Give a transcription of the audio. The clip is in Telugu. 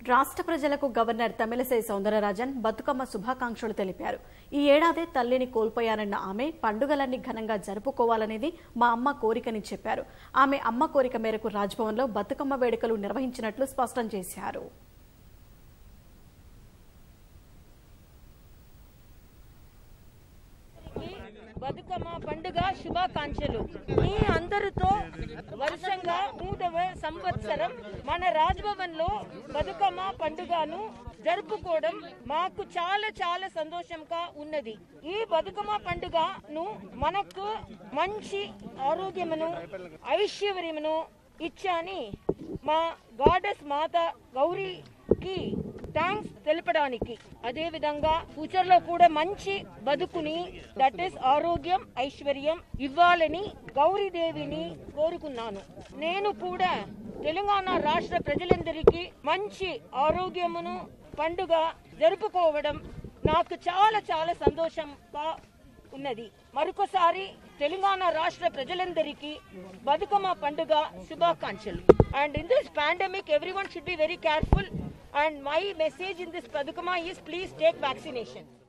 రాష్ట్ర ప్రజలకు గవర్నర్ తమిళసై సౌందరరాజన్ బతుకమ్మ శుభాకాంక్షలు తెలిపారు ఈ ఏడాది తల్లిని కోల్పోయానన్న ఆమె పండుగలన్నీ ఘనంగా జరుపుకోవాలనేది మా అమ్మ కోరికని చెప్పారు ఆమె అమ్మ కోరిక మేరకు రాజ్భవన్లో బతుకమ్మ వేడుకలు నిర్వహించినట్లు స్పష్టం చేశారు బతుకమ్మ పండుగ శుభాకాంక్షలు మీ అందరితో వర్షంగా మూడవ సంవత్సరం మన రాజ్భవన్ లో బతుకమ్మ పండుగను జరుపుకోవడం మాకు చాలా చాలా సంతోషంగా ఉన్నది ఈ బతుకమ్మ పండుగను మనకు మంచి ఆరోగ్యమును ఐశ్వర్యమును ఇచ్చాని మా గాడెస్ మాత గౌరీకి థ్యాంక్స్ తెలపడానికి అదే విధంగా ఫ్యూచర్ లో కూడా మంచి బతుకుని దట్ ఈస్ ఆరోగ్యం ఐశ్వర్యం ఇవ్వాలని గౌరీదేవిని కోరుకున్నాను నేను కూడా తెలంగాణ రాష్ట్ర ప్రజలందరికీ మంచి ఆరోగ్యమును పండుగ జరుపుకోవడం నాకు చాలా చాలా సంతోషంగా ఉన్నది మరొకసారి తెలంగాణ రాష్ట్ర ప్రజలందరికీ బతుకమ్మ పండుగ శుభాకాంక్షలు and in this pandemic everyone should be very careful and my message in this Bathukamma is please take vaccination